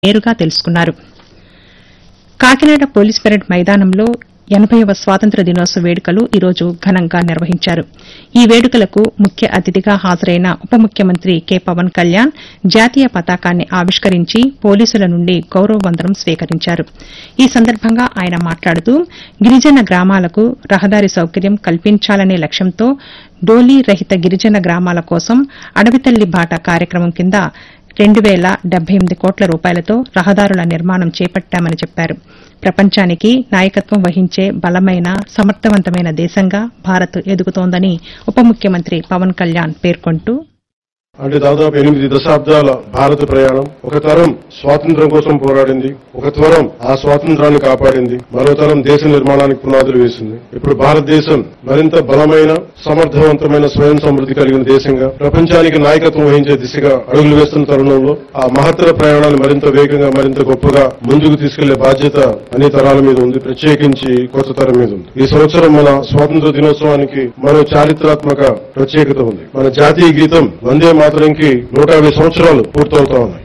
నేరుగా తెలుసుకున్నారు Kakinada police parade మైదానంలో ఎనభైవ స్వాతంత్ర దినోత్సవ వేడుకలు ఈ రోజు ఘనంగా నిర్వహించారు ఈ వేడుకలకు ముఖ్య అతిథిగా హాజరైన ఉప ముఖ్యమంత్రి కె పవన్ కళ్యాణ్ జాతీయ పతాకాన్ని ఆవిష్కరించి పోలీసుల నుండి గౌరవ వందనం స్వీకరించారు ఈ సందర్భంగా ఆయన మాట్లాడుతూ గిరిజన గ్రామాలకు రహదారి సౌకర్యం కల్పించాలనే లక్ష్యంతో డోలీ రహిత గిరిజన గ్రామాల కోసం అడవితల్లి బాట కార్యక్రమం కింద రెండు వేల డెబ్బై ఎనిమిది కోట్ల రూపాయలతో రహదారుల నిర్మాణం చేపట్టామని చెప్పారు ప్రపంచానికి నాయకత్వం వహించే బలమైన సమర్థవంతమైన దేశంగా భారత్ ఎదుగుతోందని ఉప ముఖ్యమంత్రి పవన్ కళ్యాణ్ పేర్కొంటూ అంటే దాదాపు ఎనిమిది దశాబ్దాల భారత ప్రయాణం ఒక తరం స్వాతంత్ర్యం కోసం పోరాడింది ఒక తరం ఆ స్వాతంత్రాన్ని కాపాడింది మరో తరం దేశ నిర్మాణానికి పునాదులు వేసింది ఇప్పుడు భారతదేశం మరింత బలమైన సమర్థవంతమైన స్వయం సమృద్ధి కలిగిన దేశంగా ప్రపంచానికి నాయకత్వం వహించే దిశగా అడుగులు వేస్తున్న తరుణంలో ఆ మహత్తర ప్రయాణాన్ని మరింత వేగంగా మరింత గొప్పగా ముందుకు తీసుకెళ్లే బాధ్యత అన్ని తరాల మీద ఉంది ప్రత్యేకించి కొత్త తరం మీద ఉంది ఈ సంవత్సరం మన స్వాతంత్ర దినోత్సవానికి మరో చారిత్రాత్మక ప్రత్యేకత ఉంది మన జాతీయ గీతం వందే మాతరంకి నూట యాభై సంవత్సరాలు పూర్తవుతా ఉన్నాయి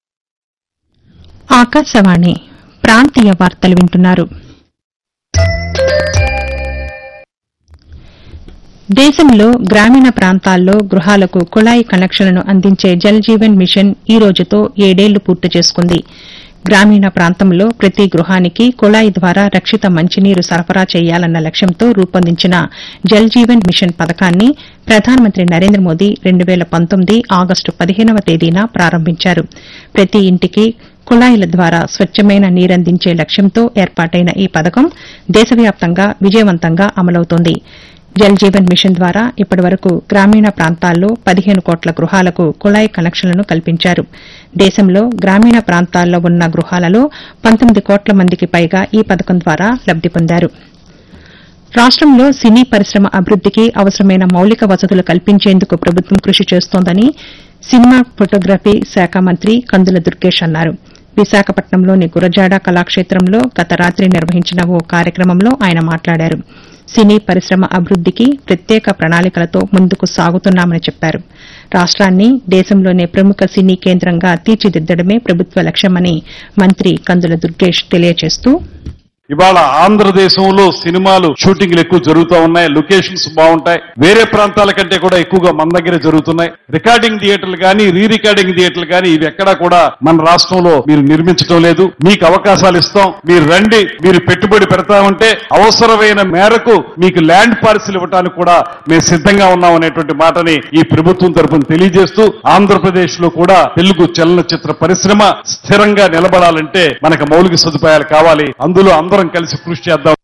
ఆకాశవాణి ప్రాంతీయ వార్తలు వింటున్నారు దేశంలో గ్రామీణ ప్రాంతాల్లో గృహాలకు కుళాయి కనెక్షన్లను అందించే జల్ జీవన్ మిషన్ ఈ రోజుతో ఏడేళ్లు పూర్తి చేసుకుంది గ్రామీణ ప్రాంతంలో ప్రతి గృహానికి కుళాయి ద్వారా రక్షిత మంచినీరు సరఫరా చేయాలన్న లక్ష్యంతో రూపొందించిన జల్ జీవన్ మిషన్ పథకాన్ని ప్రధానమంత్రి నరేంద్ర మోదీ రెండు వేల పంతొమ్మిది ఆగస్టు పదిహేనవ తేదీన ప్రారంభించారు ప్రతి ఇంటికి కుళాయిల ద్వారా స్వచ్ఛమైన నీరందించే లక్ష్యంతో ఏర్పాటైన ఈ పథకం దేశవ్యాప్తంగా విజయవంతంగా అమలవుతోంది జల్ జీవన్ మిషన్ ద్వారా ఇప్పటివరకు గ్రామీణ ప్రాంతాల్లో పదిహేను కోట్ల గృహాలకు కుళాయి కనెక్షన్లను కల్పించారు దేశంలో గ్రామీణ ప్రాంతాల్లో ఉన్న గృహాలలో పంతొమ్మిది కోట్ల మందికి పైగా ఈ పథకం ద్వారా లబ్ది పొందారు రాష్టంలో సినీ పరిశ్రమ అభివృద్దికి అవసరమైన మౌలిక వసతులు కల్పించేందుకు ప్రభుత్వం కృషి చేస్తోందని సినిమా ఫోటోగ్రఫీ శాఖ మంత్రి కందుల దుర్గేష్ అన్నారు విశాఖపట్నంలోని గురజాడ కళాక్షేత్రంలో గత రాత్రి నిర్వహించిన ఓ కార్యక్రమంలో ఆయన మాట్లాడారు సినీ పరిశ్రమ అభివృద్దికి ప్రత్యేక ప్రణాళికలతో ముందుకు సాగుతున్నామని చెప్పారు రాష్ట్రాన్ని దేశంలోనే ప్రముఖ సినీ కేంద్రంగా తీర్చిదిద్దడమే ప్రభుత్వ లక్ష్యమని మంత్రి కందుల దుర్గేష్ తెలియజేస్తూ ఇవాళ ఆంధ్రదేశంలో సినిమాలు షూటింగ్లు ఎక్కువ జరుగుతూ ఉన్నాయి లొకేషన్స్ బాగుంటాయి వేరే ప్రాంతాల కంటే కూడా ఎక్కువగా మన దగ్గర జరుగుతున్నాయి రికార్డింగ్ థియేటర్లు కానీ రీ రికార్డింగ్ థియేటర్లు కానీ ఇవి ఎక్కడా కూడా మన రాష్ట్రంలో మీరు నిర్మించడం లేదు మీకు అవకాశాలు ఇస్తాం మీరు రండి మీరు పెట్టుబడి పెడతామంటే అవసరమైన మేరకు మీకు ల్యాండ్ పాలసీలు ఇవ్వడానికి కూడా మేము సిద్ధంగా ఉన్నాం అనేటువంటి మాటని ఈ ప్రభుత్వం తరపున తెలియజేస్తూ ఆంధ్రప్రదేశ్ లో కూడా తెలుగు చలనచిత్ర పరిశ్రమ స్థిరంగా నిలబడాలంటే మనకు మౌలిక సదుపాయాలు కావాలి అందులో అందరం కలిసి కృషి చేద్దాం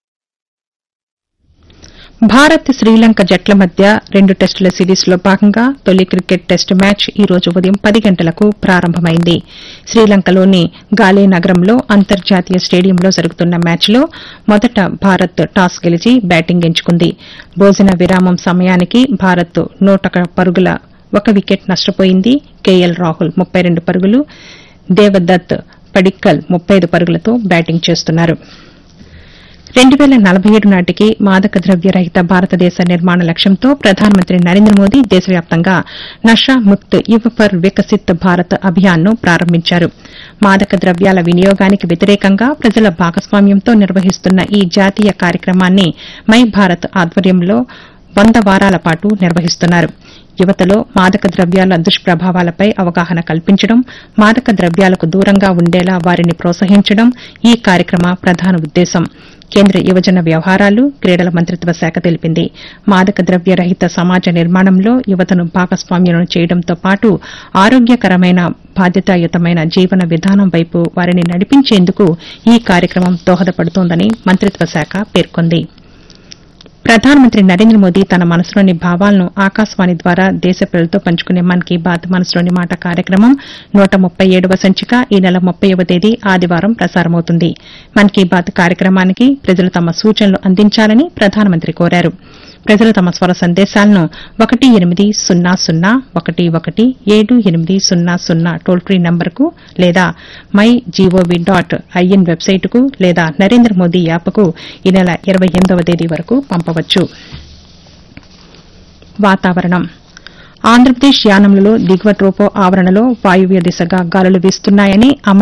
భారత్ శ్రీలంక జట్ల మధ్య రెండు టెస్టుల సిరీస్లో భాగంగా తొలి క్రికెట్ టెస్టు మ్యాచ్ ఈ రోజు ఉదయం పది గంటలకు ప్రారంభమైంది శ్రీలంకలోని గాలే నగరంలో అంతర్జాతీయ స్టేడియంలో జరుగుతున్న మ్యాచ్లో మొదట భారత్ టాస్ గెలిచి బ్యాటింగ్ ఎంచుకుంది భోజన విరామం సమయానికి భారత్ నూట పరుగుల ఒక వికెట్ నష్టపోయింది కేఎల్ రాహుల్ ముప్పై రెండు పరుగులు దేవదత్ పడిక్కల్ ముప్పై ఐదు పరుగులతో బ్యాటింగ్ చేస్తున్నారు రెండు వేల నలభై ఏడు నాటికి మాదక ద్రవ్య రహిత భారతదేశ నిర్మాణ లక్ష్యంతో ప్రధానమంత్రి నరేంద్ర మోదీ దేశవ్యాప్తంగా నషా ముక్త్ యువ్ ఫర్ వికసిత్ భారత్ అభియాన్ను ప్రారంభించారు మాదక ద్రవ్యాల వినియోగానికి వ్యతిరేకంగా ప్రజల భాగస్వామ్యంతో నిర్వహిస్తున్న ఈ జాతీయ కార్యక్రమాన్ని మై భారత్ ఆధ్వర్యంలో వంద వారాల పాటు నిర్వహిస్తున్నారు యువతలో మాదక ద్రవ్యాల దుష్ప్రభావాలపై అవగాహన కల్పించడం మాదక ద్రవ్యాలకు దూరంగా ఉండేలా వారిని ప్రోత్సహించడం ఈ కార్యక్రమ ప్రధాన ఉద్దేశం కేంద్ర యువజన వ్యవహారాలు క్రీడల మంత్రిత్వ శాఖ తెలిపింది మాదక ద్రవ్య రహిత సమాజ నిర్మాణంలో యువతను భాగస్వామ్యం చేయడంతో పాటు ఆరోగ్యకరమైన బాధ్యతాయుతమైన జీవన విధానం వైపు వారిని నడిపించేందుకు ఈ కార్యక్రమం దోహదపడుతోందని మంత్రిత్వ శాఖ పేర్కొంది ప్రధానమంత్రి నరేంద్ర మోదీ తన మనసులోని భావాలను ఆకాశవాణి ద్వారా దేశ ప్రజలతో పంచుకునే మన్ కీ బాత్ మనసులోని మాట కార్యక్రమం నూట ముప్పై ఏడవ సంచిక ఈ నెల ముప్పైవ తేదీ ఆదివారం ప్రసారమవుతుంది మన్ కీ బాత్ కార్యక్రమానికి ప్రజలు తమ సూచనలు అందించాలని ప్రధానమంత్రి కోరారు ప్రజలు తమ స్వర సందేశాలను ఒకటి ఎనిమిది సున్నా సున్నా ఒకటి ఒకటి ఏడు ఎనిమిది సున్నా సున్నా టోల్ ఫ్రీ నంబర్కు లేదా మై జీఓవీ డాట్ ఐఎన్ వెబ్సైటుకు లేదా నరేంద్ర మోదీ యాప్కు ఈ నెల ఇరవై ఎనిమిదవ తేదీ వరకు పంపవచ్చు వాతావరణం ఆంధ్రప్రదేశ్ యానంలలో దిగువ ట్రోపో ఆవరణలో వాయువ్య దిశగా గాలులు వీస్తున్నాయని